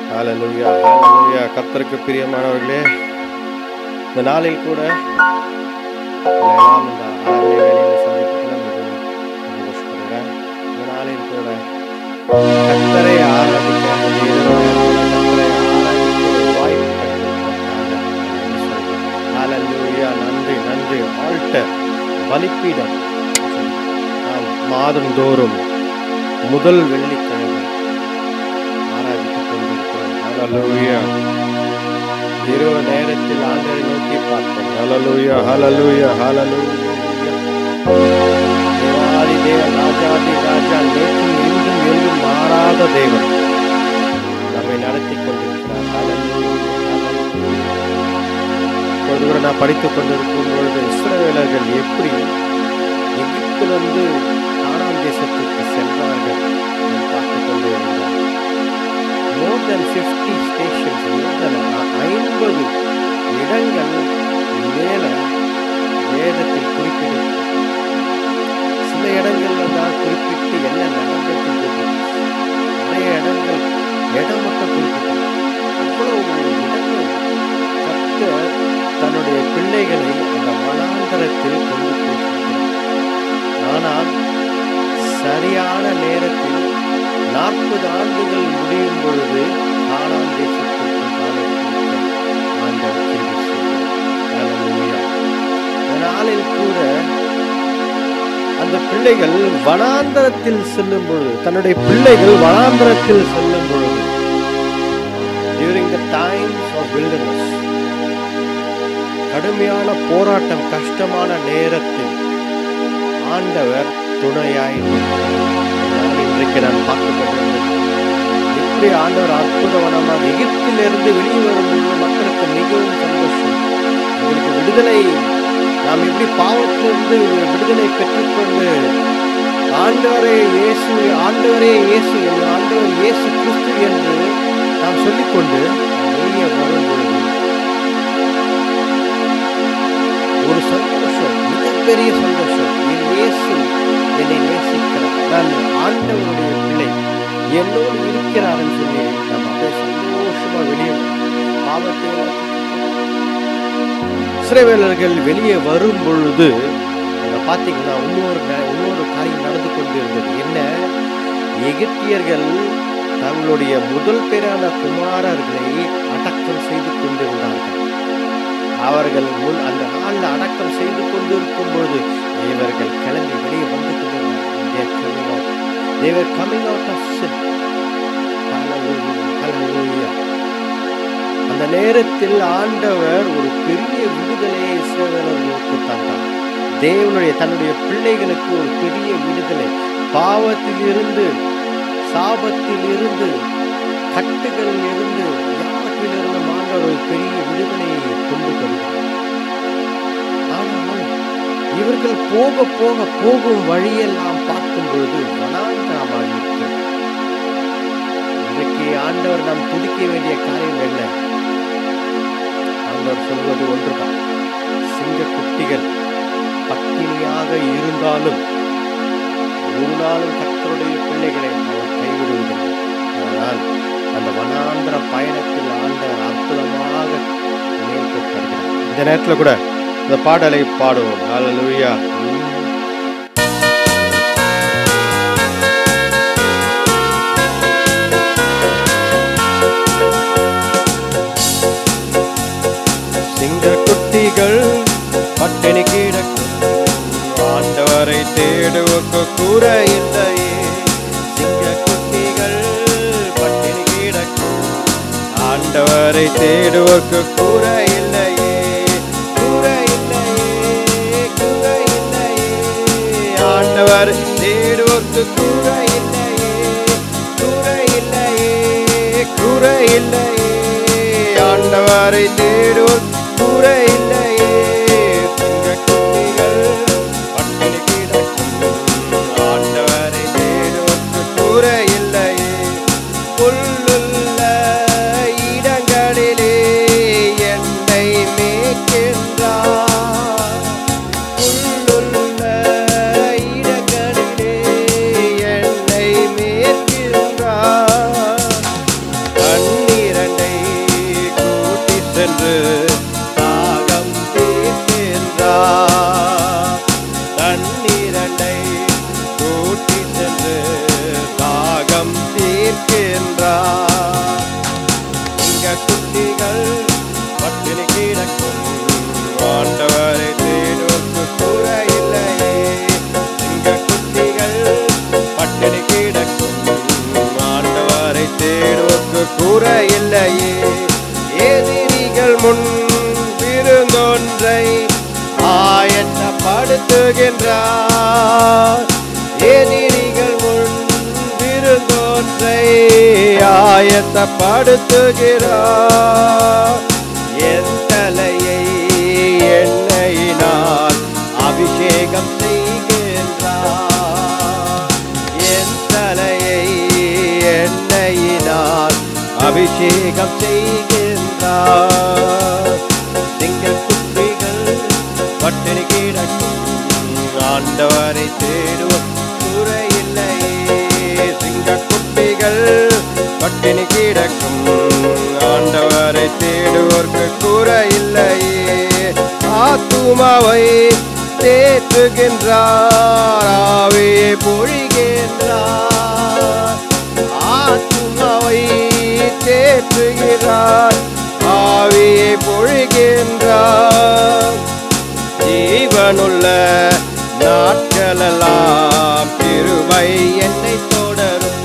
ஹalleluya ஹalleluya கர்த்தருக்கு பிரியமானவர்களே இந்த நாளில் கூட உங்களை எல்லாம் இந்த ஆராதனை வேலையில் சந்திப்பதில் மிகவும் சந்தோஷப்படுகிறேன் இந்த நாளில் கூட கர்த்தரை ஆராதிக்க இந்த இரவு நேரத்தில் கர்த்தரை ஆராதிக்க ஒரு வாய்ப்பு கிடைத்திருப்பதற்காக நன்றி சொல்கிறேன். ஹalleluya நன்றி நன்றி ஆல்டர் பலிப்பீடம் நாம் மாதந்தோறும் முதல் வெள்ளிக்கிழமை ஆராதித்துக் கொண்டிருக்கிறோம் ஹalleluya இரவு நேரத்தில் ஆண்டரை நோக்கி பார்ப்போம் ஹalleluya ஹalleluya ஹalleluya தேவாதி தேவன் ராஜாதி ராஜா நேற்றும் இன்றும் என்றும் மாறாத தேவன் நம்மை நடத்தி கொண்டிருக்கிறார் ஹalleluya ஹalleluya இப்பொழுது கூட நான் படித்துக் கொண்டிருக்கும் பொழுது இஸ்ரவேலர்கள் எப்படி எகிப்திலிருந்து கானான் தேசத்துக்கு சென்றார்கள் என்று பார்த்துக் கொண்டு இருந்தார் மோர் தென் ஃபிஃப்டி ஸ்டேஷன்ஸ் மோர் தென் ஐம்பது இடங்கள் மேல வேதத்தில் குறிப்பிட்டு சில இடங்கள்ல தான் குறிப்பிட்டு என்ன நடந்தது நிறைய இடங்கள் இடம் மட்டும் குறிப்பிட்டு அவ்வளவு இடங்கள் கர்த்தர் தன்னுடைய பிள்ளைகளை அந்த வனாந்தரத்தில் கொண்டு போகிறார் ஆனால் சரியான நேரத்தில் நாற்பது ஆண்டுகள் முடியும் பொழுது காணாம் தேசத்திற்கு காலெடுத்து ஆண்டவர் கிருபை செய்தார். ஹalleluya. இந்த நாளில் கூட அந்த பிள்ளைகள் வனாந்தரத்தில் செல்லும் பொழுது தன்னுடைய பிள்ளைகள் வனாந்தரத்தில் செல்லும் பொழுது during the times of wilderness கடுமையான போராட்டம் கஷ்டமான நேரத்தில் ஆண்டவர் துணையாய் நின்றார். நான் இன்றைக்கு நான் பார்த்துக் கொண்டிருந்தேன் எப்படி ஆண்டவர் அற்புதவனமாக எகிப்திலிருந்து வெளியே வரும்பொழுது மக்களுக்கு மிகவும் சந்தோஷம் எங்களுக்கு விடுதலை நாம் எப்படி பாவத்திலிருந்து விடுதலை பெற்றுக்கொண்டு ஆண்டவரே இயேசு ஆண்டவரே இயேசு என்று ஆண்டவர் இயேசு கிறிஸ்து என்று நாம் சொல்லிக்கொண்டு வெளியே வரும் பொழுது ஒரு சந்தோஷம் மிகப்பெரிய சந்தோஷம் என் இயேசு என்னை நேசிக்கிறார் நான் ஆண்டவருடைய பிள்ளை என்னோடு இருக்கிறார்னு சொல்லி நம்ம அப்படியே சந்தோஷமா வெளியே பாவத்தை எல்லாம் இஸ்ரவேலர்கள் வெளியே வரும் பொழுது அங்க பாத்தீங்கன்னா இன்னொரு ந- இன்னொரு காரியம் நடந்து கொண்டிருந்தது என்ன எகிப்தியர்கள் தங்களுடைய முதல் பேரான குமாரர்களை அடக்கம் செய்து கொண்டிருந்தார்கள் அவர்கள் முன் அந்த நாளில் அடக்கம் செய்து கொண்டிருக்கும் பொழுது இவர்கள் கிளம்பி வெளியே வந்து கொண்டிருந்தார்கள் They were coming out of sin. Hallelujah, hallelujah. அந்த நேரத்தில் ஆண்டவர் ஒரு பெரிய விடுதலையை இஸ்ரவேலர்களுக்கு தந்தார் தேவனுடைய தன்னுடைய பிள்ளைகளுக்கு ஒரு பெரிய விடுதலை பாவத்தில் இருந்து சாபத்தில் இருந்து கட்டுகளில் இருந்து யாவற்றிலிருந்து ஆண்டவர் ஒரு பெரிய விடுதலையை கொண்டு வருகிறார் ஆனால் இவர்கள் போக போக போகும் வழியெல்லாம் பார்க்கும் பொழுது வனாந்தரமாக இருக்கிறது இன்றைக்கு ஆண்டவர் நாம் துதிக்க வேண்டிய காரியம் என்ன ஆண்டவர் சொல்வது ஒன்றுதான் சிங்க குட்டிகள் பட்டினியாக இருந்தாலும் ஒரு நாளும் கர்த்தருடைய பிள்ளைகளை அவர் கைவிடுவதில்லை ஆனால் அந்த வனாந்திர பயணத்தில் ஆண்டவர் அற்புதமாக மேற்கொள்கிறார் இந்த நேரத்தில் கூட இந்த பாடலை பாடுவோம் ஹalleluya சிங்க குட்டிகள் பட்டினி கிடக்கும் ஆண்டவரை தேடுவக்கு கூற இல்லையே சிங்க குட்டிகள் பட்டினி கிடக்கும் ஆண்டவரை தேடுவக்கு கூற இல்லையே கூற இல்லையே கூற இல்லையே ஆண்டவர் தேடுவக்கு கூற இல்லையே கூற இல்லையே கூற இல்லையே ஆண்டவரை தேடுவோர் கூற இல்லையே சிங்க குட்டிகள் பட்டினி கிடக்கும் ஆண்டவரை தேடுவோர்க்கு கூற இல்லையே புல்லுள்ள இடங்களிலே என்னை மேய்க்கின்றார் புல்லுள்ள இடங்களிலே என்னை மேய்க்கின்றார் சென்று தாகம் தீர்க்கின்றார் தண்ணீரண்டை கூட்டி சென்று தாகம் தீர்க்கின்றார் இங்க குட்டிகள் பட்டினி கிடக்கும் ஆண்டவரை தேடுவதற்கு கூற இல்லையே இங்க குட்டிகள் பட்டினி கிடக்கும் ஆண்டவரை தேடுவதற்கு கூற இல்லையே எதிரிகள் முன் விருந்தொன்றை ஆயத்தப்படுத்துகின்றார் எதிரிகள் முன் விருந்தொன்றை ஆயத்தப்படுத்துகிறார் என் தலையை எண்ணெயினால் அபிஷேகம் செய்கின்றார் என் தலையை எண்ணெயினால் அபிஷேகம் செய்கின்றார் திங்கள் குட்டிகள் பட்டினி கிடக்கும் ஆண்டவரை தேடுவோம் குறையில்லையே சிங்க குட்டிகள் பட்டினி கிடக்கும் ஆண்டவரை தேடுவோர்க்கு குறையில்லையே ஆத்துமாவை தேற்றுகின்றார் ஆவியை பொழிகின்றார் ஆத்துமாவை தேற்றுகிறார் ஆவியை பொழிகின்றார் ஜீவனுள்ள நாட்களெல்லாம் கிருபை என்னை தொடரும்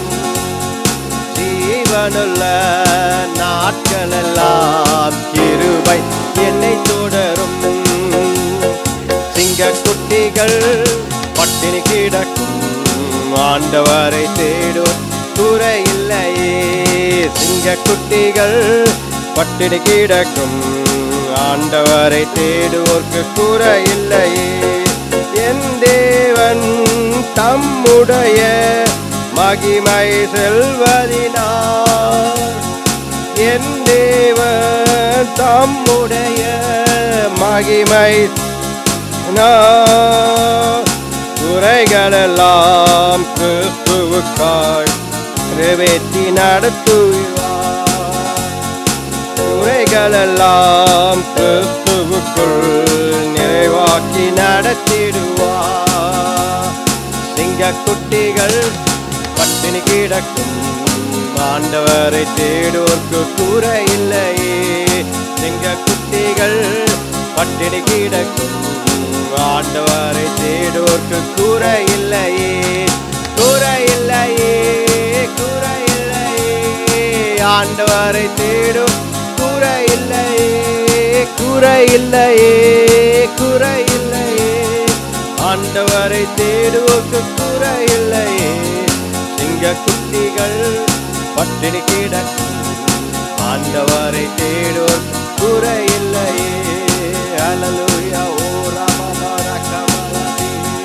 ஜீவனுள்ள நாட்களெல்லாம் கிருபை என்னை தொடரும் சிங்க குட்டிகள் பட்டினி கிடக்கும் ஆண்டவரை தேடும் குறையில்லையே சிங்க குட்டிகள் பட்டினி கிடக்கும் ஆண்டவரை தேடுவோர்க்கு குறையில்லையே என் தேவன் தம்முடைய மகிமை செல்வதினார் என் தேவன் தம்முடைய மகிமை குறைகளெல்லாம் கிறிஸ்துவுக்காய் நிறைவேற்றி நடத்துவார் குறைகளெல்லாம் கிறிஸ்துவுக்குள் நிறைவாக்கி நடத்திடுவார் சிங்க குட்டிகள் பட்டினி கிடக்கும் ஆண்டவரை தேடோர்க்கு கூரை இல்லையே சிங்க குட்டிகள் பட்டினி கிடக்கும் ஆண்டவரை தேடோர்க்கு கூரை இல்லையே கூரை இல்லையே கூரை இல்லையே ஆண்டவரை தேடும் கூரை இல்லையே கூரை இல்லையே கூரை இல்லையே ஆண்டவரை தேடுவோக்கு கூரை இல்லையே சிங்க குட்டிகள் பட்டினி கிடக்கும் ஆண்டவரை தேடுவோர் கூரை இல்லையே அலலுயா ஓ ராமா ரகமலதி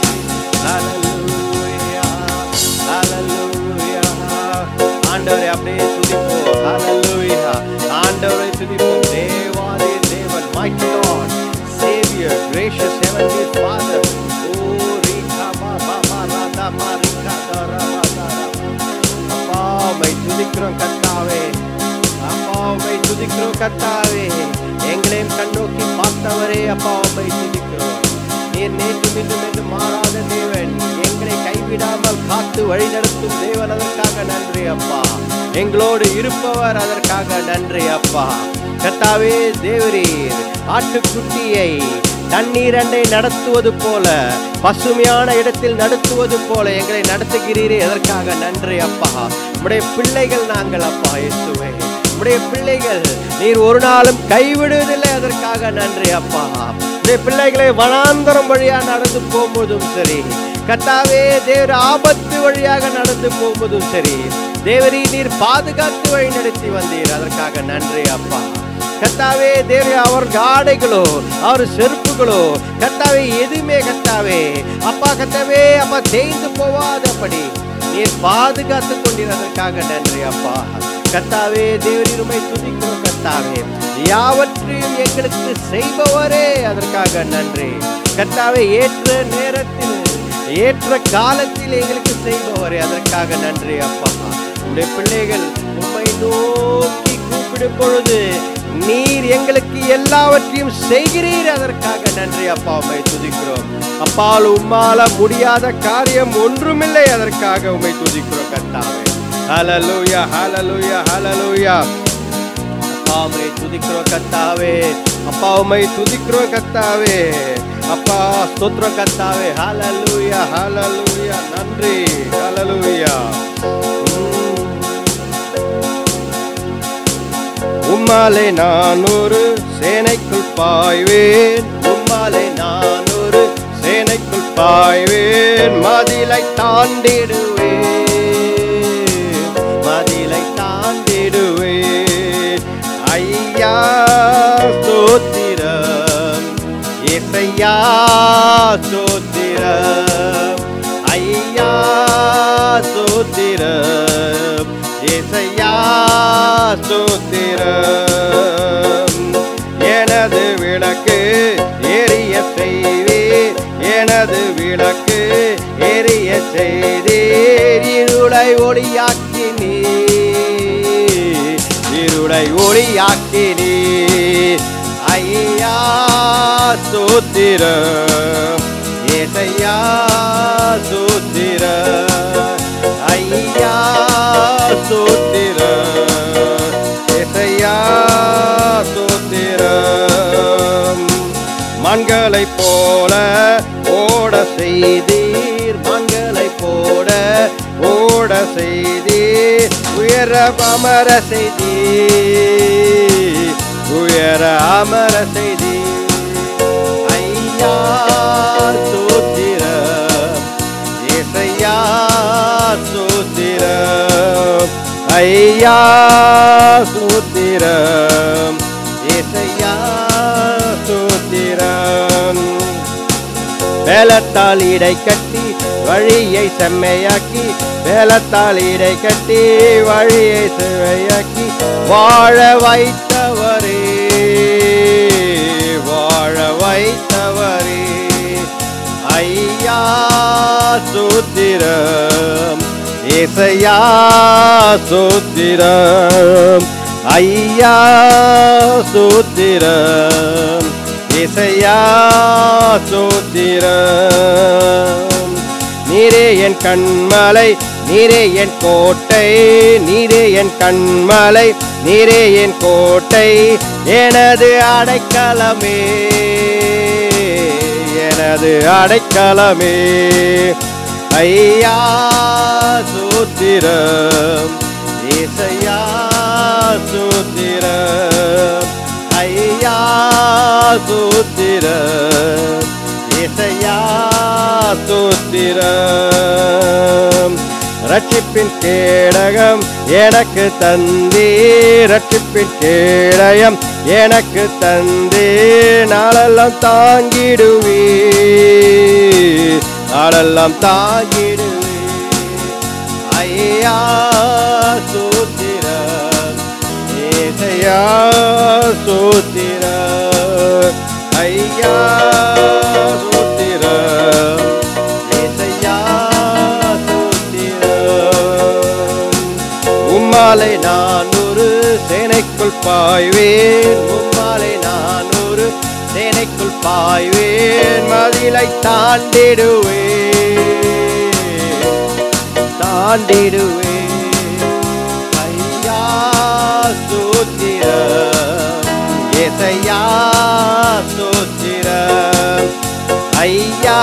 அலலுயா அலலுயா ஆண்டவரை அப்படியே துதிப்போம் ஹalleluya ஆண்டவரை துதிப்போம் தேவாதி தேவன் mighty Lord savior gracious heavenly father ஓ ரீகா பா பா பா ராதா மா ரீகா தரா பா தரா அப்பா உம்மை துதிக்கிறோம் கர்த்தாவே அப்பா உம்மை துதிக்கிறோம் கர்த்தாவே எங்களையும் கண்ணோக்கி பார்த்தவரே அப்பா உம்மை துதிக்கிறோம் நீர் நேற்று மீண்டும் என்று மாறாத தேவன் எங்களை கைவிடாமல் காத்து வழி நடத்தும் தேவன் அதற்காக நன்றி அப்பா எங்களோடு இருப்பவர் அதற்காக நன்றி அப்பா கர்த்தாவே தேவரீர் ஆட்டுக்குட்டியை தண்ணீர் அண்டை நடத்துவது போல பசுமையான இடத்தில் நடத்துவது போல எங்களை நடத்துகிறீரே எதற்காக நன்றி அப்பா உடைய பிள்ளைகள் நாங்கள் அப்பா இயேசுவே உடைய பிள்ளைகள் நீர் ஒரு நாளும் கைவிடுவதில்லை அதற்காக நன்றி அப்பா உடைய பிள்ளைகளை வனாந்தரம் வழியா நடந்து போகும்போதும் சரி கத்தாவே தேவர் ஆபத்து வழியாக நடந்து போகும்போதும் சரி தேவரி நீர் பாதுகாத்து வழி நடத்தி வந்தீர் அதற்காக நன்றி அப்பா கத்தாவே தேவி அவர் ஆடைகளோ அவர் செருப்புகளோ கத்தாவே எதுவுமே கத்தாவே அப்பா கத்தாவே அப்பா தேய்ந்து போவாதபடி நீர் பாதுகாத்து கொண்டிருந்ததற்காக நன்றி அப்பா கத்தாவே தேவரிருமை துதிக்கிறோம் கத்தாவே யாவற்றையும் எங்களுக்கு செய்பவரே அதற்காக நன்றி கத்தாவே ஏற்ற நேரத்தில் ஏற்ற காலத்தில் எங்களுக்கு செய்பவரே அதற்காக நன்றி அப்பா உடைய பிள்ளைகள் உம்மை நோக்கி கூப்பிடும் பொழுது நீர் எங்களுக்கு எல்லாவற்றையும் செய்கிறீர் அதற்காக நன்றி அப்பா உம்மை துதிக்கிறோம் அப்பால் உம்மால முடியாத காரியம் ஒன்றுமில்லை அதற்காக உம்மை துதிக்கிறோம் கர்த்தாவே ஹalleluya ஹalleluya ஹalleluya அப்பா உம்மை துதிக்கிறோம் கர்த்தாவே அப்பா உம்மை துதிக்கிறோம் கர்த்தாவே அப்பா ஸ்தோத்திரம் கர்த்தாவே ஹalleluya ஹalleluya நன்றி ஹalleluya உம்மாலே நான் ஒரு சேனைக்குள் பாய்வேன் உம்மாலே நான் ஒரு சேனைக்குள் பாய்வேன் மதிலை தாண்டிடுவேன் மதிலை தாண்டிடுவேன் ஐயா ஸ்தோத்திரம் இசையா ஸ்தோத்திரம் ஐயா ஸ்தோத்திரம் இசையா ஸ்தோத்திரம் எனது விளக்கு எரிய செய்தீர் எனது விளக்கு எரிய செய்தீர் இருளை ஒளியாக்கி நீர் இருளை ஒளியாக்கி நீர் ஐயா சூத்திரம் ஏசையா சூத்திரம் ஐயா சூத்திரம் ஏசையா சூத்திரம் மண்களைப் போல ஓட செய்தீர் மண்களைப் போல ஓட செய்தீர் உயர அமர செய்தீர் உயர அமர செய்தீர் ஐயா சூத்திரம் இசையா சூத்திரம் ஐயா சூத்திரம் இசையா சூத்திரம் வேலத்தால் இடை கட்டி வழியை செம்மையாக்கி வேலத்தால் இடை கட்டி வழியை செம்மையாக்கி வாழ வைத்தவரே வாழ வைத்தவரே ஐயா சூத்திரம் இசையா சூத்திரம் ஐயா சூத்திரம் இசையா சூத்திரம் நீரே என் கண்மலை நீரே என் கோட்டை நீரே என் கண்மலை நீரே என் கோட்டை எனது அடைக்கலமே எனது அடைக்கலமே ஐயா சூத்திரம் இசையா சூத்திரம் ஐயா சூத்திரம் இசையா சூத்திரம் ரட்சிப்பின் கேடகம் எனக்கு தந்தே ரட்சிப்பின் கேடயம் எனக்கு தந்தே நாளெல்லாம் தாங்கிடுவே நாளெல்லாம் தாங்கிடுவே ஐயா சூத்திரம் ஏசையா சூத்திரம் ஐயா சூத்திரம் ஏசையா சூத்திரம் உம்மாலை நான் ஒரு சேனைக்குள் பாய்வேன் உம்மாலை நான் ஒரு சேனைக்குள் பாய்வேன் மதிலை தாண்டிடுவேன் தாண்டிடுவேன் ஐயா சூத்திரம் ஏசையா சூத்திரம் ஐயா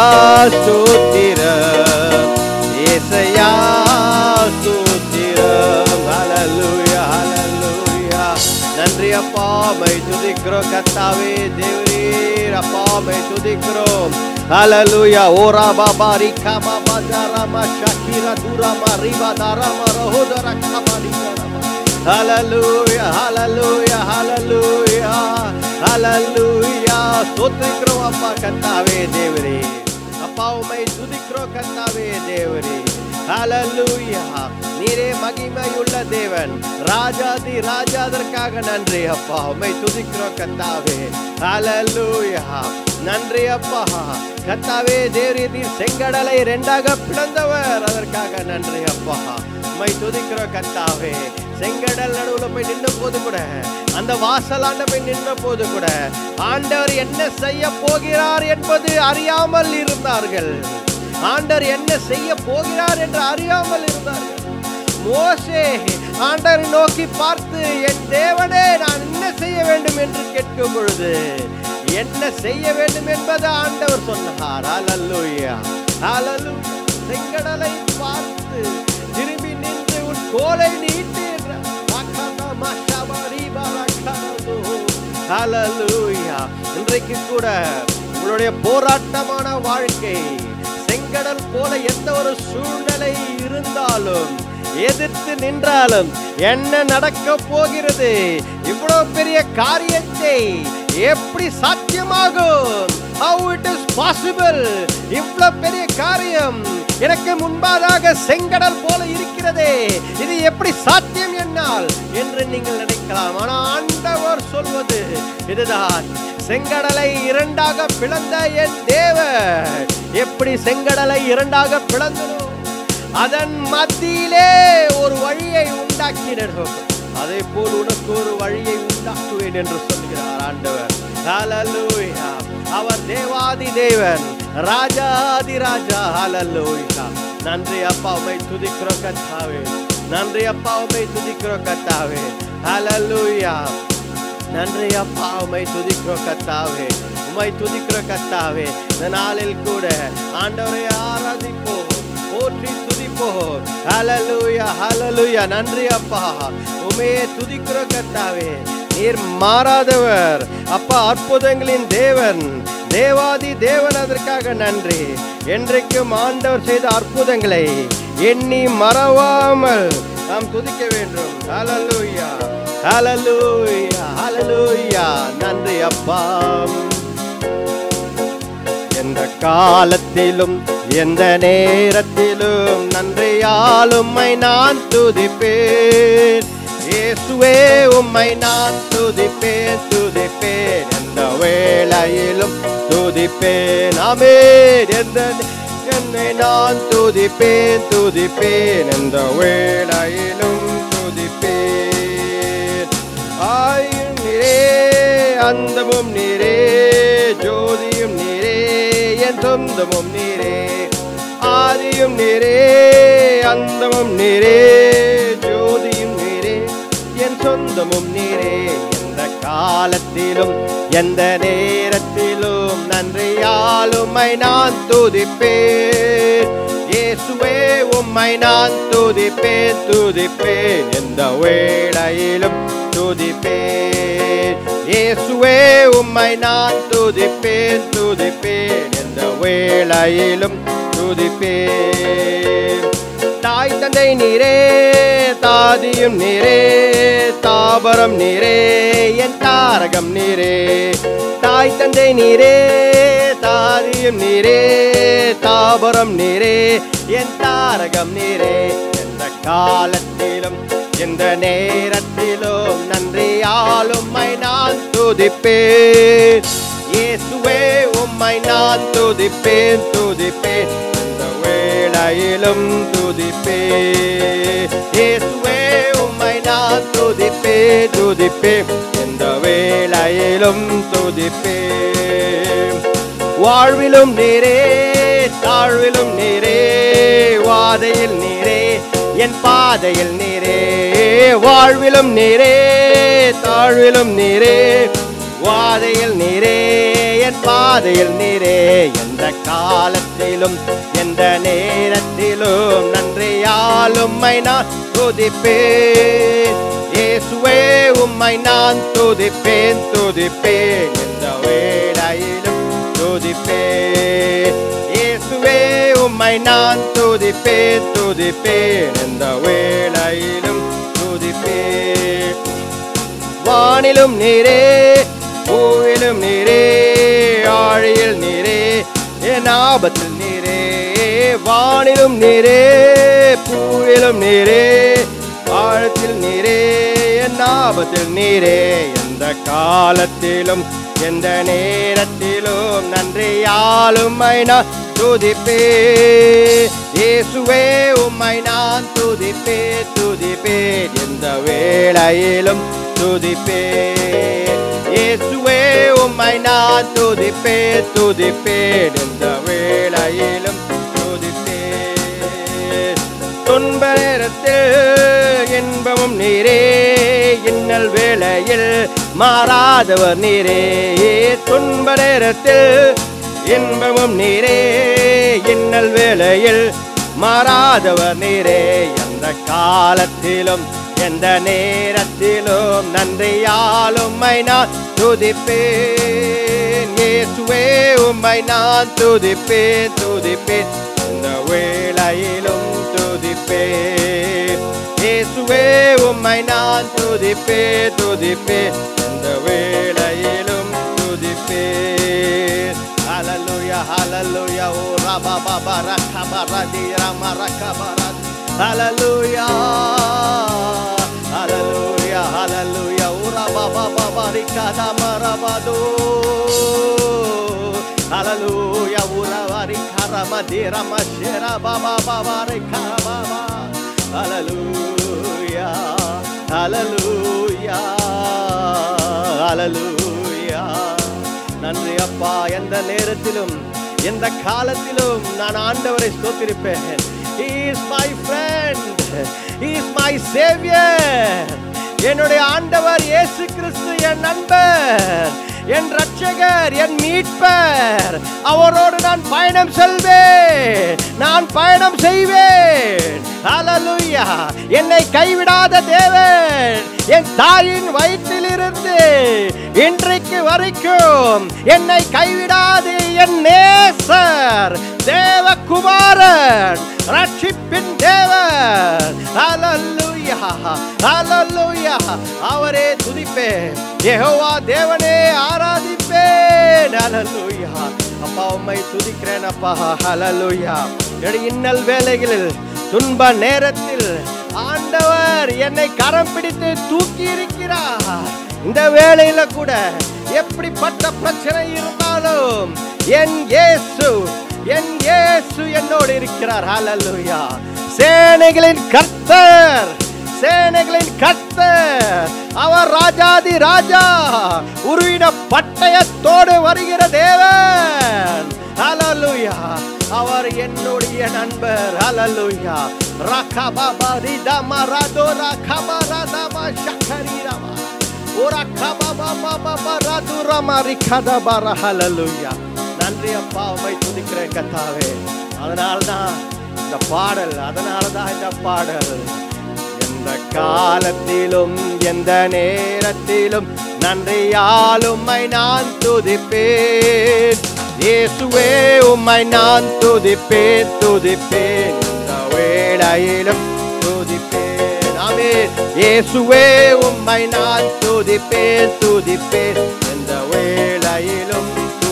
சூத்திரம் ஏசையா சூத்திரம் ஹalleluya ஹalleluya நன்றி அப்பா மை துதிக்கிறோம் கர்த்தாவே தேவரீர் அப்பா மை துதிக்கிறோம் ஹalleluya ஓரா பாபா ரிகா பாபா தாராமா ஷாக்கிரா துராமா ரிபா தாராமா ரஹோதரா கபாடி தாராமா ஹalleluya ஹalleluya ஹalleluya ஹalleluya ஸ்தோத்திரிக்கிறோம் அப்பா கர்த்தாவே தேவரே அப்பா உம்மை துதிக்கிறோம் கர்த்தாவே தேவரே ஹalleluya நீரே மகிமையுள்ள தேவன் ராஜாதி ராஜாதற்காக நன்றி அப்பா உம்மை துதிக்கிறோம் கர்த்தாவே ஹalleluya நன்றி அப்பா கர்த்தாவே தேவரே நீர் செங்கடலை இரண்டாக பிளந்தவர் அதற்காக நன்றி அப்பா உம்மை துதிக்கிறோம் கர்த்தாவே செங்கடல் நடுவுல போய் நின்ற போது கூட அந்த வாசலாண்ட போய் நின்ற போது கூட ஆண்டவர் என்ன செய்ய போகிறார் என்பது அறியாமல் இருந்தார்கள் ஆண்டவர் என்ன செய்ய போகிறார் என்று அறியாமல் இருந்தார்கள் மோசே ஆண்டவரை நோக்கி பார்த்து என் தேவனே நான் என்ன செய்ய வேண்டும் என்று கேட்கும் பொழுது என்ன செய்ய வேண்டும் என்பதை ஆண்டவர் சொன்னார் ஹalleluya ஹalleluya செங்கடலை பார்த்து திரும்பி நின்று உன் கோலை நீட்டு என்றார். அக்கா மஷாபரி பரக்கரது. ஹalleluya இன்றைக்கு கூட உங்களுடைய போராட்டமான வாழ்க்கை செங்கடல் போல எந்த ஒரு சூழ்நிலை இருந்தாலும் எதிர்த்து நின்றாலும் என்ன நடக்க போகிறது இவ்வளவு பெரிய காரியத்தை எப்படி சாத்தியமாகும் how it is possible இவ்வளவு பெரிய காரியம் எனக்கு முன்பாக செங்கடல் போல இருக்கிறதே இது எப்படி சாத்தியம் என்னால் என்று நீங்கள் நினைக்கலாம் ஆனால் ஆண்டவர் சொல்வது இதுதான் செங்கடலை இரண்டாக பிளந்த என் தேவன் எப்படி செங்கடலை இரண்டாக பிளந்தனோ அதன் மத்தியிலே ஒரு வழியை உண்டாக்கினோம் அதே போல் உனக்கு ஒரு வழியை உண்டாக்குவேன் என்று சொல்கிறார் ஆண்டவர் ஹalleluya அவர் தேவாதி தேவன் ராஜாதி ராஜா ஹalleluya நன்றி அப்பா உமை துதிக்கிறோம் கத்தாவே நன்றி அப்பா உமை துதிக்கிறோம் கத்தாவே ஹalleluya நன்றி அப்பா உமை துதிக்கிறோம் கத்தாவே உமை துதிக்கிறோம் கத்தாவே இந்த நாளில் கூட ஆண்டவரை ஆராதிப்போம் போற்றி துதிப்போம் ஹalleluya ஹalleluya நன்றி அப்பா உமையே துதிக்கிறோம் கத்தாவே நீர் மாறாதவர் அப்பா அற்புதங்களின் தேவன் தேவாதி தேவன் அதற்காக நன்றி என்றைக்கும் ஆண்டவர் செய்த அற்புதங்களை எண்ணி மறவாமல் நாம் துதிக்க வேண்டும் ஹalleluya ஹalleluya ஹalleluya நன்றி அப்பா எந்த காலத்திலும் எந்த நேரத்திலும் நன்றியால் உம்மை நான் துதிப்பேன் இயேசுவே உம்மை நான் துதிப்பேன் துதிப்பேன் எந்த வேளையிலும் துதிப்பேன் ஆமென் எந்த என்னை நான் துதிப்பேன் துதிப்பேன் எந்த வேளையிலும் துதிப்பேன் ஆயும் நீரே அந்தமும் நீரே ஜோதியும் நீரே என் சொந்தமும் நீரே ஆதியும் நீரே அந்தமும் நீரே ஜோதியும் நீரே என் சொந்தமும் நீரே எந்த காலத்திலும் எந்த நேரத்திலும் நன்றியால் உம்மை நான் துதிப்பேன் இயேசுவே உம்மை நான் துதிப்பேன் துதிப்பேன் எந்த வேளையிலும் துதிப்பேன் இயேசுவே உம்மை நான் துதிப்பேன் துதிப்பேன் எந்த வேளையிலும் துதிப்பேன் தாய் தந்தை நீரே தாதியும் நீரே தாபரம் நீரே என் தாரகம் நீரே தாய் தந்தை நீரே தாதியும் நீரே தாபரம் நீரே என் தாரகம் நீரே எந்த காலத்திலும் எந்த நேரத்திலும் நன்றியால் உம்மை நான் துதிப்பேன் இயேசுவே உம்மை நான் துதிப்பேன் துதிப்பேன் எந்த வேளையிலும் துதிப்பேன் இயேசுவே உம்மை நான் துதிப்பேன் துதிப்பேன் எந்த வேளையிலும் துதிப்பேன் வாழ்விலும் நீரே தாழ்விலும் நீரே வாதையில் நீரே என் பாதையில் நீரே வாழ்விலும் நீரே தாழ்விலும் நீரே வாதையில் நீரே என் பாதையில் நீரே எந்த காலத்திலும் எந்த நேரத்திலும் நன்றியால் உம்மை நான் துதிப்பேன் இயேசுவே உம்மை நான் துதிப்பேன் துதிப்பேன் எந்த வேளையிலும் துதிப்பேன் இயேசுவே உம்மை நான் துதிப்பேன் துதிப்பேன் எந்த வேளையிலும் துதிப்பேன் வானிலும் நீரே பூவிலும் நீரே ஆழியில் நீரே என் ஆபத்தில் நீரே வானிலும் நீரே பூவிலும் நீரே ஆழத்தில் நீரே என் ஆபத்தில் நீரே எந்த எந்த காலத்திலும் எந்த நேரத்திலும் நன்றியால் உம்மை நான் துதிப்பே இயேசுவே உம்மை நான் துதிப்பே துதிப்பே எந்த வேளையிலும் துதிப்பே இயேசுவே உம்மை நான் துதிப்பே துதிப்பே எந்த வேளையிலும் துதிப்பே துன்ப நேரத்தில் இன்பமும் நீரே இன்னல் வேளையில் மாறாதவர் நீரே துன்ப நேரத்தில் இன்பமும் நீரே இன்னல் வேளையில் மாறாதவர் நீரே எந்த காலத்திலும் எந்த நேரத்திலும் நன்றியால் உம்மை நான் துதிப்பேன் இயேசுவே உம்மை நான் துதிப்பேன் துதிப்பேன் இந்த வேளையிலும் துதிப்பேன் இயேசுவே உம்மை நான் துதிப்பேன் துதிப்பேன் இந்த வேளையிலும் துதிப்பேன் ஹalleluya ஹalleluya ஓ ரபா பாபா ரக்கபரதி ரம ரக்கபரதி ஹalleluya ஹalleluya ஹalleluya ஓ ரபா பாபா பரிகத மரபதோ ஹalleluya உரவரி கரமதி ரமஷர பாபா பாபா ரிகபா ஹalleluya ஹalleluya ஹalleluya நன்றி அப்பா எந்த நேரத்திலும் எந்த காலத்திலும் நான் ஆண்டவரை ஸ்தோத்திருப்பேன் He is my friend. He is my savior. என்னுடைய ஆண்டவர் இயேசு கிறிஸ்து என் நண்பர் என் ரட்சகர் என் மீட்பர் அவரோடு நான் பயணம் செல்வேன் நான் பயணம் செய்வேன் ஹalleluya என்னை கைவிடாத தேவன் என் தாயின் வயிற்றிலிருந்து இன்றைக்கு வரைக்கும் என்னை கைவிடாது என் நேசர் தேவகுமாரன் ரட்சிப்பின் தேவன் ஹalleluya ஹalleluya அவரே துதிப்பேன் யெகோவா தேவனே ஆராதிப்பேன் ஹalleluya அப்பா உம்மை துதிக்கிறேன் அப்பா ஹalleluya என்னுடைய இன்னல் வேலைகளில் துன்ப நேரத்தில் ஆண்டவர் என்னை கரம் பிடித்து தூக்கி இருக்கிறார் இந்த வேளையில கூட எப்படிப்பட்ட பிரச்சனை இருந்தாலும் என் இயேசு என் இயேசு என்னோடு இருக்கிறார் ஹalleluya சேனைகளின் கர்த்தர் சேனைகளின் கர்த்தர் அவர் ராஜாதி ராஜா உருவின பட்டயத்தோடு வருகிற தேவன் ஹalleluya அவர் என்னுடைய நண்பர் ஹalleluya ரகபபா ரிதமா ரதோரா கபரதமா ஷக்கரிரமா ஓரா கபபபபப ரதுரமா ரிகதபர ஹalleluya நன்றி அப்பா உம்மை துதிக்கிறேன் கர்த்தாவே அதனால்தான் இந்த பாடல் அதனாலதான் இந்த பாடல் எந்த காலத்திலும் எந்த நேரத்திலும் நன்றியால் உம்மை நான் துதிப்பேன் இயேசுவே உம்மை நான் துதிப்பேன் துதிப்பேன் இந்த வேளையிலும் துதிப்பேன் ஆமென் இயேசுவே உம்மை நான் துதிப்பேன் துதிப்பேன் இந்த வேளையிலும்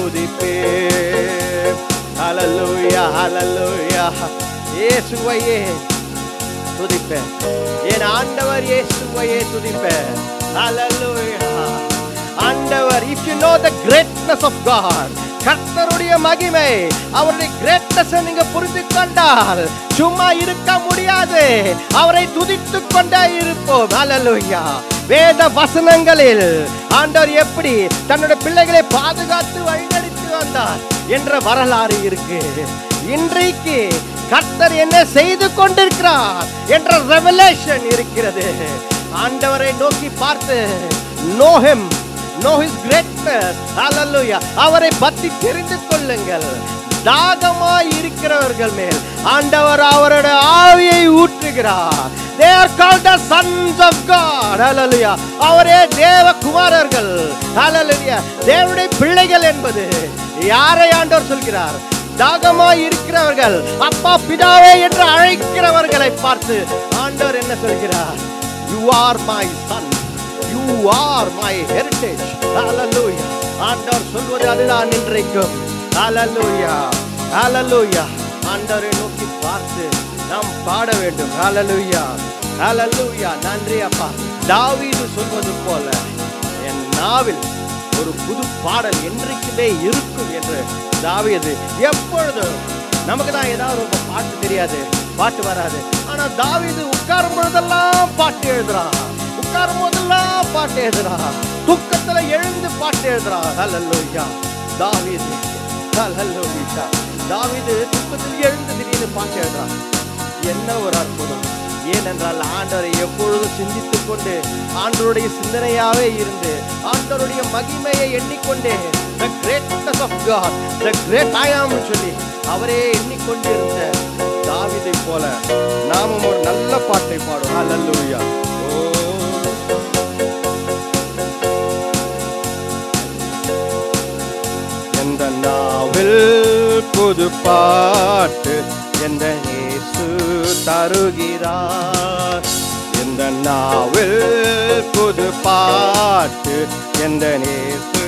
துதிப்பேன் ஹalleluya ஹalleluya இயேசுவையே துதிப்பேன் என் ஆண்டவர் இயேசுவையே துதிப்பேன் ஹalleluya ஆண்டவர் if you know the greatness of God கர்த்தருடைய மகிமை அவருடைய கிரேட்னஸ் நீங்க புரிந்து கொண்டால் சும்மா இருக்க முடியாது அவரை துதித்து கொண்டே இருப்போம் ஹalleluya வேத வசனங்களில் ஆண்டவர் எப்படி தன்னுடைய பிள்ளைகளை பாதுகாத்து வழிநடத்தி வந்தார் என்ற வரலாறு இருக்கு இன்றைக்கு கர்த்தர் என்ன செய்து கொண்டிருக்கிறார் என்ற ரெவலேஷன் இருக்கிறது ஆண்டவரை நோக்கி பார்த்து know him know his greatness ஹalleluya அவரை பற்றி தெரிந்து கொள்ளுங்கள் தாகமாய் இருக்கிறவர்கள் மேல் ஆண்டவர் அவருடைய ஆவியை ஊற்றுகிறார் they are called the sons of god hallelujah அவரே தேவகுமாரர்கள் hallelujah தேவனுடைய பிள்ளைகள் என்பது யாரை ஆண்டவர் சொல்கிறார் தாகமாய் இருக்கிறவர்கள் அப்பா பிதாவே என்று அழைக்கிறவர்களை பார்த்து ஆண்டவர் என்ன சொல்கிறார் you are my son you are my heritage ஹalleluya ஆண்டவர் சொல்வது அதுதான் இன்றைக்கும் ஹalleluya ஹalleluya ஆண்டவரை நோக்கி பார்த்து நாம் பாட வேண்டும் ஹalleluya ஹalleluya நன்றி அப்பா தாவீது சொல்வது போல என் நாவில் ஒரு புது பாடல் என்றைக்குமே இருக்கும் என்று தாவீது எப்பொழுதும் நமக்கு தான் ஏதாவது ரொம்ப பாட்டு தெரியாது பாட்டு வராது ஆனா தாவீது உட்காரும் பொழுதெல்லாம் பாட்டு எழுதுறான் உட்காரும் போதெல்லாம் பாட்டு எழுதுறான் துக்கத்துல எழுந்து பாட்டு எழுதுறான் ஹalleluya தாவீது ஹalleluya தாவீது துக்கத்தில் எழுந்து திடீர்னு பாட்டு எழுதுறான் என்ன ஒரு அற்புதம் ஏனென்றால் ஆண்டவரை எப்பொழுதும் சிந்தித்துக் கொண்டு ஆண்டவருடைய சிந்தனையாவே இருந்து ஆண்டவருடைய மகிமையை எண்ணிக்கொண்டே the greatness of God the great I am சொல்லி அவரே எண்ணிக்கொண்டிருந்த தாவீதை போல நாமும் ஒரு நல்ல பாட்டை பாடுவோம் ஹalleluya ஓ எந்த நாவில் புது பாட்டு எந்த இயேசு தருகிறார் எந்த நாவில் புது பாட்டு எந்த இயேசு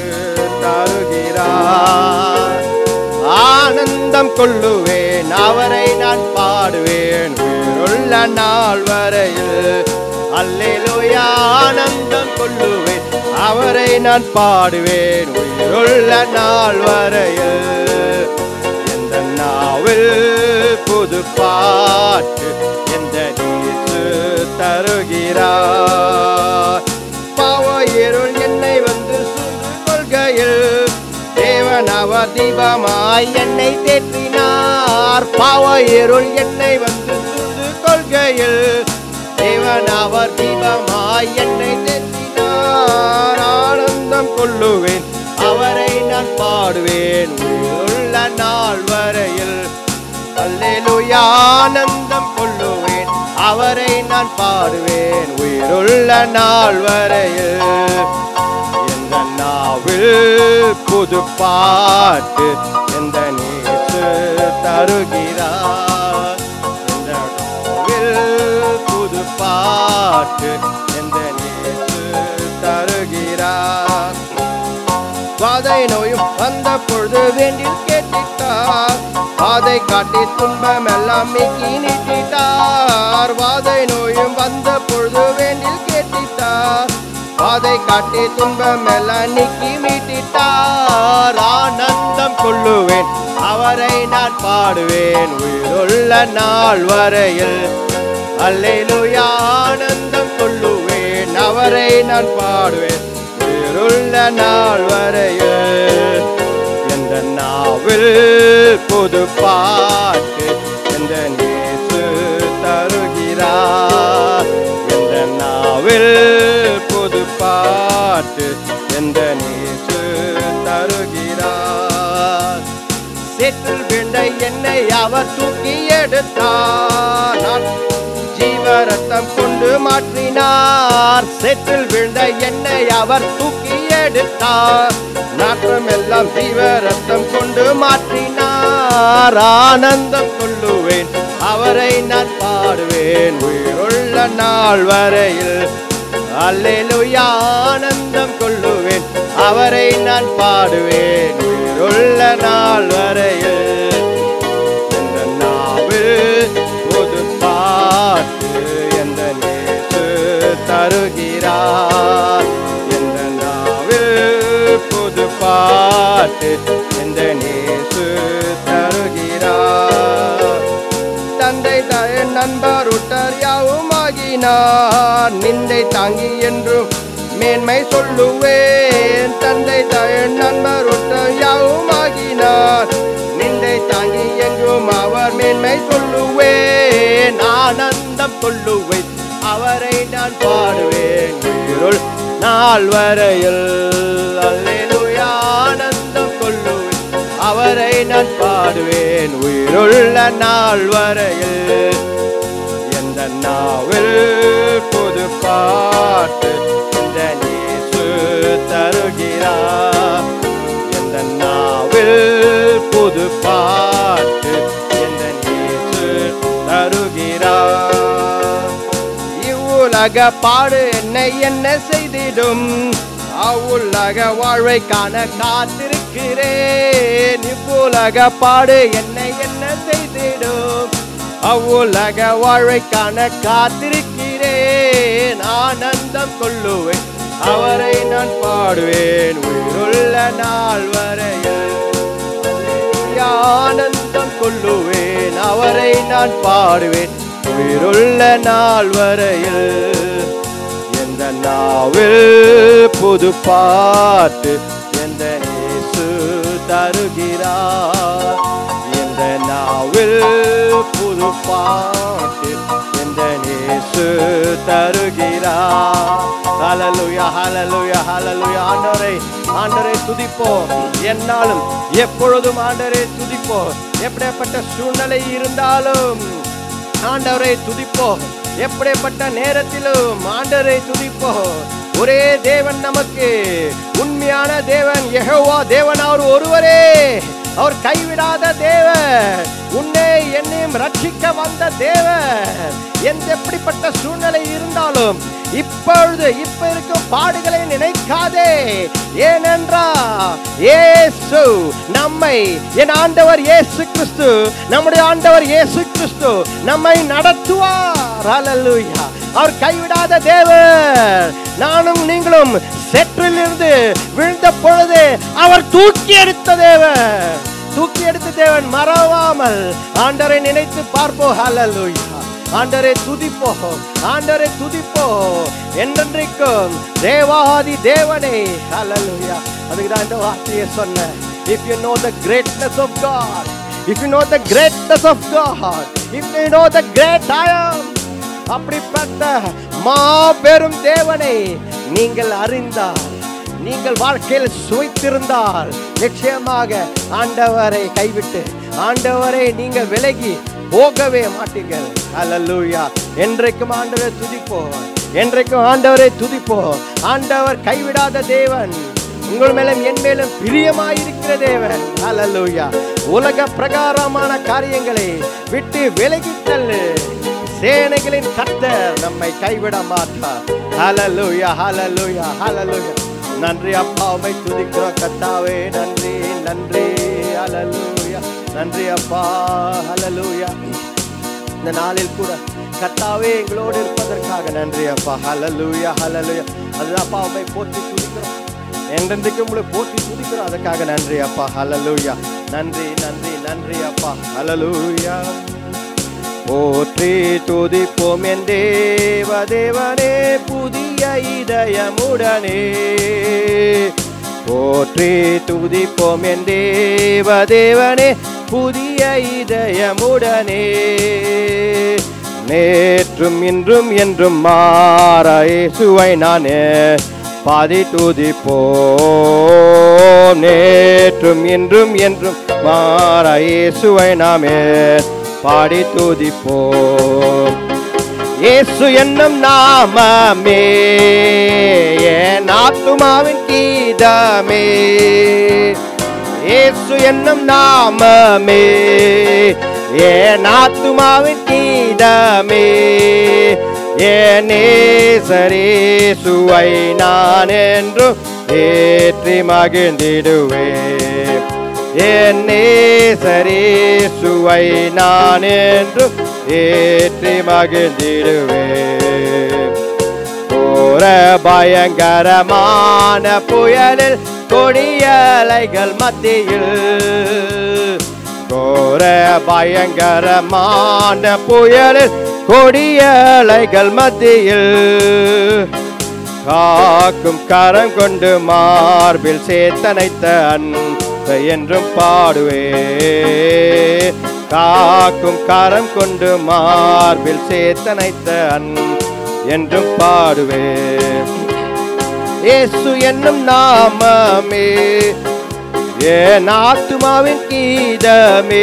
தருகிறார் ஆனந்தம் கொள்ளுவேன் அவரை நான் பாடுவேன் உயிருள்ள நாள் வரையில் அல்லேலூயா ஆனந்தம் கொள்ளுவேன் அவரை நான் பாடுவேன் உயிருள்ள நாள் வரையில் எந்த நாவில் புது பாட்டு எந்த நீசு தருகிறார் பாவ இருள் என்னை வந்து சூழ்ந்து கொள்கையில் தேவன் அவர் தீபமாய் என்னை தேற்றினார் பாவ இருள் என்னை வந்து சூழ்ந்து கொள்கையில் தேவன் அவர் தீபமாய் என்னை தேற்றினார் ஆனந்தம் கொள்ளுவேன் அவரை நான் பாடுவேன் உள்ள நாள் வரையில் அல்லேலூயா ஆனந்தம் கொள்ளுவேன் அவரை நான் பாடுவேன் உயிருள்ள நாள் வரையில் எந்த நாவில் புது பாட்டு எந்த நேசு தருகிறார் எந்த நாவில் புது பாட்டு எந்த நேசு தருகிறார் வாதை நோயும் வந்த பொழுது வேண்டில் கேட்டிட்டார் வாதை காட்டி துன்பம் எல்லாம் நீக்கி நீட்டிட்டார் வாதை நோயும் வந்த பொழுது வேண்டில் கேட்டிட்டார் வாதை காட்டி துன்பம் எல்லாம் நீக்கி மீட்டிட்டார் ஆனந்தம் கொள்ளுவேன் அவரை நான் பாடுவேன் உயிருள்ள நாள் வரையில் அல்லேலூயா ஆனந்தம் கொள்ளுவேன் அவரை நான் பாடுவேன் உயிருள்ள நாள் வரையில் எந்த நாவில் புது பாட்டு எந்த நேசு தருகிறார் எந்த நாவில் புது பாட்டு எந்த நேசு தருகிறார் சேற்றில் விழுந்த என்னை அவர் தூக்கி எடுத்தார் நான் ஜீவரத்தம் கொண்டு மாற்றினார் சேற்றில் விழுந்த என்னை அவர் தூக்கி எடுத்தார் நாற்றம் எல்லாம் ஜீவரத்தம் கொண்டு மாற்றினார் ஆனந்தம் கொள்ளுவேன் அவரை நான் பாடுவேன் உயிருள்ள நாள் வரையில் அல்லேலூயா ஆனந்தம் கொள்ளுவேன் அவரை நான் பாடுவேன் உயிருள்ள நாள் வரையில் எந்த நாவில் புது பாட்டு எந்த நேசு தருகிறார் எந்த நாவில் புது பாட்டு எந்த நேசு தருகிறார் தந்தை தாய் நண்பர் உட்டர் யாவும் ஆகினார் நிந்தை தாங்கி என்றும் மேன்மை சொல்லுவேன் தந்தை தாய் நண்பர் உட்டர் யாவும் ஆகினார் நிந்தை தாங்கி எங்கும் அவர் மேன்மை சொல்லுவேன் ஆனந்தம் கொள்ளுவேன் அவரை நான் பாடுவேன் உயிருள் நாள் வரையில் அல்லேலூயா ஆனந்தம் கொள்ளுவேன் அவரை நான் பாடுவேன் உயிருள்ள நாள் வரையில் எந்த நாவில் புது பாட்டு இந்த நேசு தருகிறார் எந்த நாவில் புது பாட்டு எந்த நேசு தருகிறார் இவ்வுலக பாடு என்னை என்ன செய்திடும் அவ்வுலக வாழ்வை காண காத்திருக்கிறேன் இவ்வுலக பாடு என்னை என்ன செய்திடும் அவ்வுலக வாழ்வை காண காத்திருக்கிறேன் ஆனந்தம் கொள்ளுவேன் அவரை நான் பாடுவேன் உயிருள்ள நாள் வரையில் ஆனந்தம் கொள்ளுவேன் அவரை நான் பாடுவேன் உயிருள்ள நாள் வரையில் எந்த நாவில் புது பாட்டு எந்த இயேசு தருகிறார் எந்த நாவில் புது பாட்டு எந்த இயேசு தருகிறார் ஹalleluya ஹalleluya ஹalleluya ஆண்டவரை ஆண்டவரை துதிப்போம் என்னாலும் எப்பொழுதும் ஆண்டவரை துதிப்போம் எப்படிப்பட்ட சூழ்நிலை இருந்தாலும் ஆண்டவரை துதிப்போம் எப்படிப்பட்ட நேரத்திலும் ஆண்டவரை துதிப்போம் ஒரே தேவன் நமக்கு உண்மையான தேவன் யெகோவா தேவன் அவர் ஒருவரே அவர் கைவிடாத தேவன் உன்னை என்னையும் ரட்சிக்க வந்த தேவன் எந்த எப்படிப்பட்ட சூழ்நிலை இருந்தாலும் இப்பொழுது இப்ப இருக்கும் பாடுகளை நினைக்காதே ஏனென்றா இயேசு நம்மை என் ஆண்டவர் இயேசு கிறிஸ்து நம்முடைய ஆண்டவர் இயேசு கிறிஸ்து நம்மை நடத்துவார் ஹalleluya அவர் கைவிடாத தேவன் நானும் நீங்களும் செற்றிலிருந்து விழுந்த பொழுது அவர் தூக்கி எடுத்த தேவன் தூக்கி எடுத்த தேவன் மறவாமல் ஆண்டரை நினைத்து பார்ப்போம் ஹalleluya ஆண்டரை துதிப்போ ஆண்டரை துதிப்போ என்றென்றைக்கும் தேவாதி தேவனே ஹalleluya அதுக்கு தான் இந்த வார்த்தையை சொன்னேன் if you know the greatness of god if you know the greatness of god if you know the great i am அப்படிப்பட்ட மாபெரும் தேவனை நீங்கள் அறிந்தால் நீங்கள் வாழ்க்கையில் சுவைத்திருந்தால் நிச்சயமாக ஆண்டவரை கைவிட்டு ஆண்டவரை நீங்கள் விலகி போகவே மாட்டீர்கள் அல்லூயா என்றைக்கும் ஆண்டவரை துதிப்போம் என்றைக்கும் ஆண்டவரை துதிப்போம் ஆண்டவர் கைவிடாத தேவன் உங்கள் மேலும் என் மேலும் பிரியமாயிருக்கிற தேவன் அல்லூயா உலக பிரகாரமான காரியங்களை விட்டு விலகித் தள்ளு சேனைகளின் கர்த்தர் நம்மை கைவிட மாட்டார் ஹalleluya ஹalleluya ஹalleluya நன்றி அப்பா உம்மை துதிக்கிறோம் கர்த்தாவே நன்றி நன்றி ஹalleluya நன்றி அப்பா ஹalleluya இந்த நாளில் கூட கர்த்தாவே எங்களோடு இருப்பதற்காக நன்றி அப்பா ஹalleluya ஹalleluya அதுதான் அப்பா உம்மை போற்றி துதிக்கிறோம் என்றென்றைக்கும் உங்களை போற்றி துதிக்கிறோம் அதுக்காக நன்றி அப்பா ஹalleluya நன்றி நன்றி நன்றி அப்பா ஹalleluya போற்றி துதிப்போம் என் தேவ தேவனே புதிய இதயமுடனே போற்றி துதிப்போம் என் தேவ தேவனே புதிய இதயமுடனே நேற்றும் இன்றும் என்றும் மாற இயேசுவை நானே பாதி துதிப்போம் நேற்றும் இன்றும் என்றும் மாற இயேசுவை நாமே பாடி துதிப்போம் இயேசு என்னும் நாமமே என் ஆத்துமாவின் கீதமே இயேசு என்னும் நாமமே என் ஆத்துமாவின் கீதமே என் நேசரேசுவை நான் என்றும் ஏற்றி மகிழ்ந்திடுவேன் என் நேசரேசுவை நான் என்றும் ஏற்றி மகிழ்ந்திடுவேன் கோர பயங்கரமான புயலில் கொடியலைகள் மத்தியில் கோர பயங்கரமான புயலில் கொடியலைகள் மத்தியில் காக்கும் கரம் கொண்டு மார்பில் சேத்தனைத்த அன்பை என்றும் பாடுவே காக்கும் கரம் கொண்டு மார்பில் சேத்தனைத்த அன் என்றும் பாடுவே இயேசு என்னும் நாமமே என் ஆத்துமாவின் கீதமே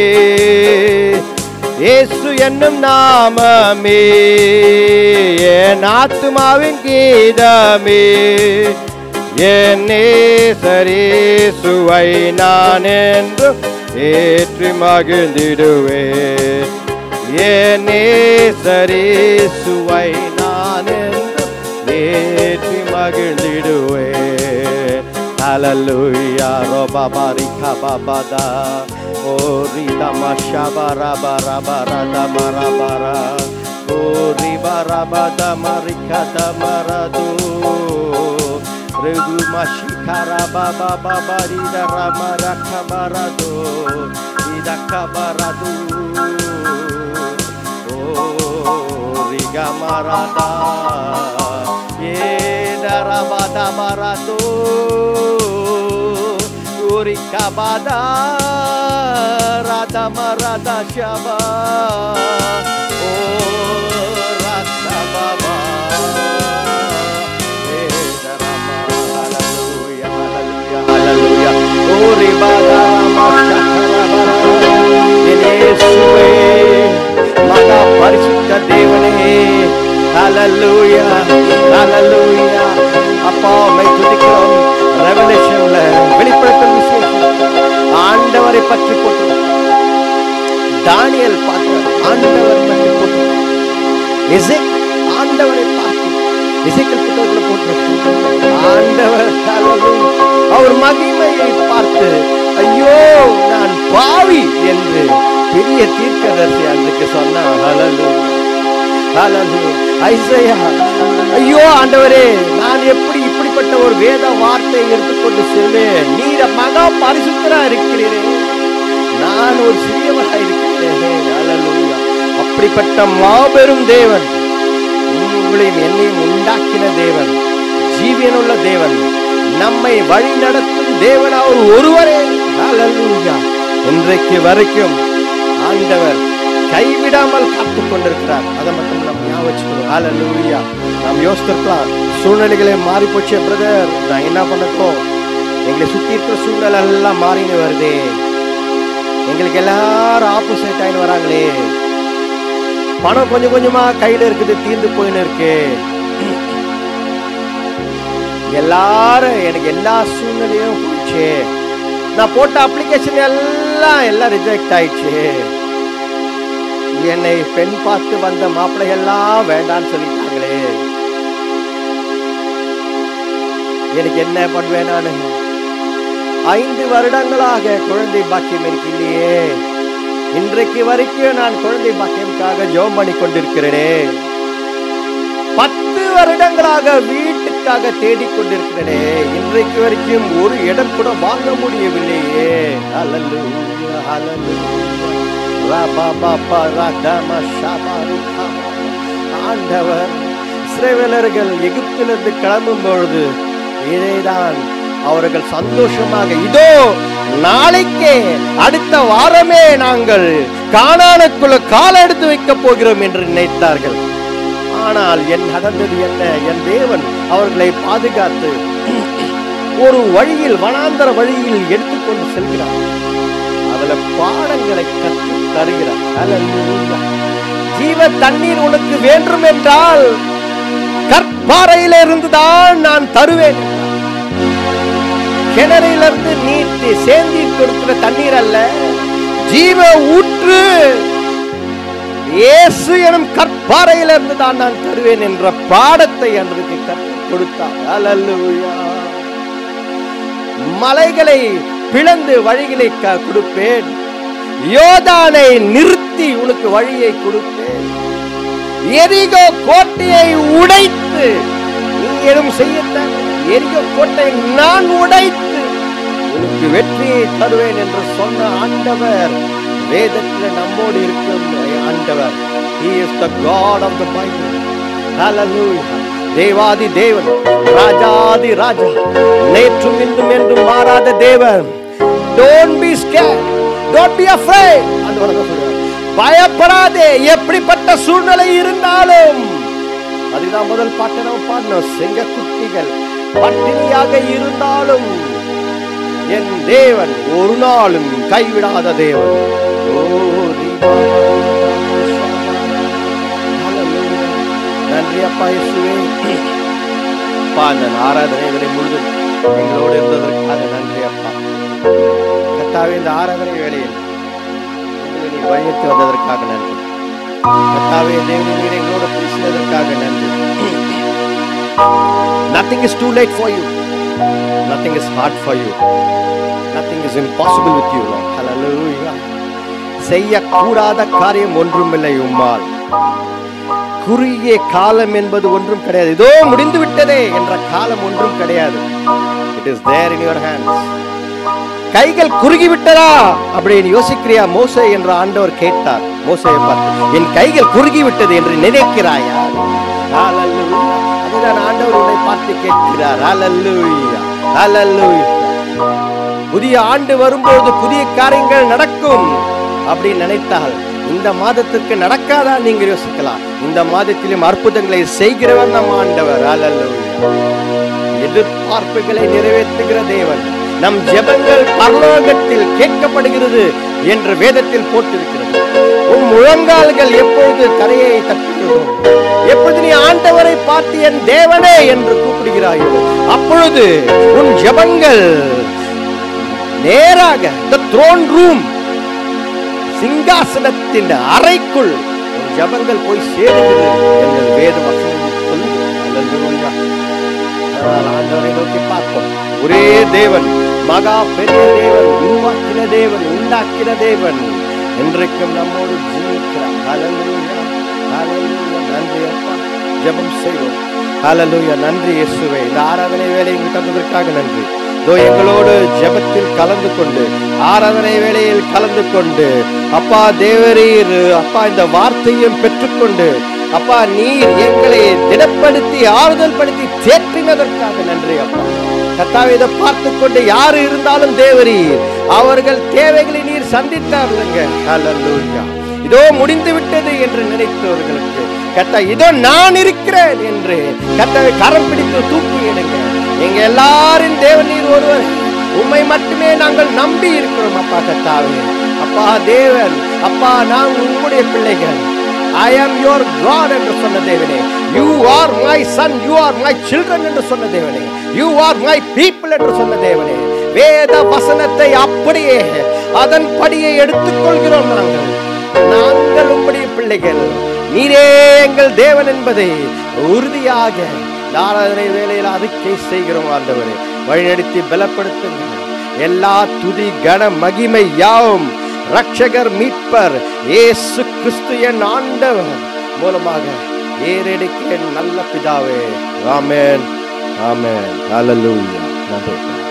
இயேசு என்னும் நாமமே என் ஆத்துமாவின் கீதமே என் நேசரேசுவை நான் என்று ஏற்றி மகிழ்ந்திடுவே என் நேசரேசுவை நான் என்று ஏற்றி மகிழ்ந்திடுவே Hallelujah, roba barika babada, ori dama shabara bara bara dama rabara, ori bara bada marika dama radu. Redu mashikara baba baba rida ramara kabarado rida kabarado oh riga marada ye darabada marado uri kabada rada marada shaba oh rata baba Hallelujah, hallelujah, hallelujah. Oh, ribada mashakara இயேசுவே மகா பரிசுத்த தேவனே ஹalleluya ஹalleluya அப்பா உம்மை துதிக்கிறோம் ரெவலேஷன்ல வெளிப்படுத்தல் விசேஷம் ஆண்டவரை பற்றி போட்டு தானியல் பார்த்து ஆண்டவர் பற்றி போட்டு இசை ஆண்டவரை பார்த்து இசைக்கல் புத்தகத்தில் போட்டு ஆண்டவர் hallelujah. அவர் மகிமையை பார்த்து ஐயோ நான் பாவி என்று பெரிய தீர்க்கதரிசி அன்றைக்கு சொன்னான் ஹalleluya. ஹalleluya. ஐசையா ஐயோ ஆண்டவரே நான் எப்படி இப்படிப்பட்ட ஒரு வேத வார்த்தையை எடுத்துக்கொண்டு செல்வேன் நீர் மகா பரிசுத்தரா இருக்கிறீரே நான் ஒரு சிறியவராக இருக்கிறேன் ஹalleluya. அப்படிப்பட்ட மாபெரும் தேவன் உங்களையும் என்னையும் உண்டாக்கின தேவன் ஜீவியனுள்ள தேவன் நம்மை வழி நடத்தும் தேவன் அவர் ஒருவரே ஹalleluya. இன்றைக்கு வரைக்கும் ஆண்டவர் கைவிடாமல் காத்துக் கொண்டிருக்கிறார் அதை மட்டும் நம்ம ஞாபகம் வச்சுக்கணும் ஹalleluya. நாம் யோசித்திருக்கலாம் சூழ்நிலைகளே மாறி போச்சு பிரதர் நான் என்ன பண்ணட்டும் எங்களை சுத்தி இருக்கிற சூழ்நிலை எல்லாம் மாறின்னு வருதே எங்களுக்கு எல்லாரும் ஆப்போசிட் ஆயின்னு வராங்களே பணம் கொஞ்சம் கொஞ்சமா கையில இருக்குது தீர்ந்து போயின்னு இருக்கு எல்லாரும் எனக்கு எல்லா சூழ்நிலையும் போச்சு நான் போட்ட அப்ளிகேஷன் எல்லாம் எல்லாம் ரிஜெக்ட் ஆயிடுச்சு என்னை பெண் பார்த்து வந்த மாப்பிள்ளை எல்லாம் வேண்டான்னு சொல்லிட்டாங்களே எனக்கு என்ன பண்ணுவேன் நானு ஐந்து வருடங்களாக குழந்தை பாக்கியம் எனக்கு இல்லையே இன்றைக்கு வரைக்கும் நான் குழந்தை பாக்கியம்காக ஜெபம் பண்ணி கொண்டிருக்கிறேனே பத்து வருடங்களாக வீட்டுக்காக தேடிக் கொண்டிருக்கிறேனே இன்றைக்கு வரைக்கும் ஒரு இடம் கூட வாங்க முடியவில்லையே ஹalleluya ஹalleluya ரபபப ரதம ஷபரி கம. ஆண்டவர் இஸ்ரவேலர்கள் எகிப்திலிருந்து கிளம்பும் பொழுது இதைதான் அவர்கள் சந்தோஷமாக இதோ நாளைக்கே அடுத்த வாரமே நாங்கள் காணானுக்குள்ள கால் எடுத்து வைக்க போகிறோம் என்று நினைத்தார்கள் ஆனால் என் நடந்தது என்ன என் தேவன் அவர்களை பாதுகாத்து ஒரு வழியில் வனாந்தர வழியில் எடுத்துக்கொண்டு செல்கிறார் அதுல பாடங்களை கற்று தருகிறார் ஹalleluya. ஜீவ தண்ணீர் உனக்கு வேண்டும் என்றால் கற்பாறையிலிருந்து தான் நான் தருவேன் என்றார். கிணறிலிருந்து நீட்டி சேந்தி கொடுக்கிற தண்ணீர் அல்ல ஜீவ ஊற்று இயேசு எனும் கற்பாறையிலிருந்து தான் நான் தருவேன் என்ற பாடத்தை அன்றைக்கு கற்றுக் கொடுத்தார் ஹalleluya. மலைகளை பிளந்து வழிகளை க- கொடுப்பேன் யோதானை நிறுத்தி உனக்கு வழியை கொடுப்பேன் எரிகோ கோட்டையை உடைத்து நீ எதுவும் செய்ய தேவை. எரிகோ கோட்டை நான் உடைத்து உனக்கு வெற்றியை தருவேன் என்று சொன்ன ஆண்டவர் வேதத்தில் நம்மோடு இருக்கும் ஆண்டவர் He is the God of the Bible. Hallelujah. தேவாதி தேவன் ராஜாதி ராஜா நேற்றும் இன்றும் என்றும் மாறாத தேவன் don't be scared don't be afraid பயப்படாதே எப்படிப்பட்ட சூழ்நிலை இருந்தாலும் அதுதான் முதல் பாட்டை நம்ம பாடணும் செங்க குட்டிகள் பட்டினியாக இருந்தாலும் என் தேவன் ஒரு நாளும் கைவிடாத தேவன் ஓ, தீபா. Hallelujah. நன்றி அப்பா இயேசுவே அப்பா அந்த ஆராதனை வேலை முழுதும் எங்களோடு இருந்ததற்காக நன்றி அப்பா கத்தாவே இந்த ஆராதனை வேளையில் எங்களை நீர் வழிநடத்தி வந்ததற்காக நன்றி கத்தாவே தேவனே நீர் எங்களோடு பேசினதற்காக நன்றி Nothing is too late for you. Nothing is hard for you. Nothing is impossible with you, Lord. Hallelujah. செய்யக்கூடாத காரியம் ஒன்றுமில்லை உம்மால் குறுகிய காலம் என்பது ஒன்றும் கிடையாது இதோ முடிந்து விட்டதே என்ற காலம் ஒன்றும் கிடையாது it is there in your hands கைகள் குறுகி விட்டதா அப்படின்னு யோசிக்கிறியா மோசே என்ற ஆண்டவர் கேட்டார் மோசையை பார்த்து என் கைகள் குறுகி விட்டது என்று நினைக்கிறாயா ஹalleluya. அதுதான் ஆண்டவர் உன்னை பார்த்து கேட்கிறார் ஹalleluya. ஹalleluya. புதிய ஆண்டு வரும்போது புதிய காரியங்கள் நடக்கும் அப்படின்னு நினைத்தால் இந்த மாதத்திற்கு நடக்காதா நீங்க யோசிக்கலாம் இந்த மாதத்திலும் அற்புதங்களை செய்கிறவர் நம் ஆண்டவர் ஹalleluya. எதிர்பார்ப்புகளை நிறைவேற்றுகிற தேவன் நம் ஜெபங்கள் பரலோகத்தில் கேட்கப்படுகிறது என்று வேதத்தில் போட்டிருக்கிறது உன் முழங்கால்கள் எப்பொழுது தரையை தட்டுகிறதோ எப்பொழுது நீ ஆண்டவரை பார்த்து என் தேவனே என்று கூப்பிடுகிறாயோ அப்பொழுது உன் ஜெபங்கள் நேராக the throne room சிங்காசனத்தின் அறைக்குள் உன் ஜெபங்கள் போய் சேருகிறது என்று வேத வசனம் சொல்லுகிறது Hallelujah. அதனால் ஆண்டவரை நோக்கி பார்ப்போம் ஒரே தேவன் மகா பெரிய தேவன் உருவாக்கின தேவன் உண்டாக்கின தேவன் என்றைக்கும் நம்மோடு ஜீவிக்கிறார் ஹalleluya ஹalleluya நன்றி அப்பா ஜெபம் செய்வோம் ஹalleluya நன்றி இயேசுவே இந்த ஆராதனை வேலை எங்களுக்கு தந்ததற்காக நன்றி இதோ எங்களோடு ஜெபத்தில் கலந்து கொண்டு ஆராதனை வேளையில் கலந்து கொண்டு அப்பா தேவரீர் அப்பா இந்த வார்த்தையும் பெற்றுக்கொண்டு அப்பா நீர் எங்களை திடப்படுத்தி ஆறுதல் படுத்தி தேற்றினதற்காக நன்றி அப்பா கத்தாவை இதை பார்த்து கொண்டு யாரு இருந்தாலும் தேவரீர் அவர்கள் தேவைகளை நீர் சந்தித்தாருங்க ஹalleluya இதோ முடிந்து விட்டது என்று நினைத்தவர்களுக்கு கத்தா இதோ நான் இருக்கிறேன் என்று கத்தாவை கரம் பிடித்து தூக்கி எடுங்க எங்க எல்லாரின் தேவன் நீர் ஒருவர் உம்மை மட்டுமே நாங்கள் நம்பி இருக்கிறோம் அப்பா கத்தாவே அப்பா தேவன் அப்பா நாங்கள் உம்முடைய பிள்ளைகள் ஐ ஆம் யுவர் காட் என்று சொன்ன தேவனே you are my son you are my children என்று சொன்ன தேவனே யூ ஆர் மை பீப்புள் என்று சொன்ன தேவனே வேத வசனத்தை அப்படியே அதன்படியே எடுத்துக்கொள்கிறோம் நாங்கள் நாங்கள் உம்முடைய பிள்ளைகள் நீரே எங்கள் தேவன் என்பதை உறுதியாக இந்த ஆராதனை வேலையில் அறிக்கை செய்கிறோம் ஆண்டவரே வழிநடத்தி பலப்படுத்துங்கள் எல்லா துதி கன மகிமை யாவும் ரட்சகர் மீட்பர் இயேசு கிறிஸ்து என் ஆண்டவர் மூலமாக ஏறெடுக்க நல்ல பிதாவே ஆமென் ஆமென் ஹalleluya நன்றி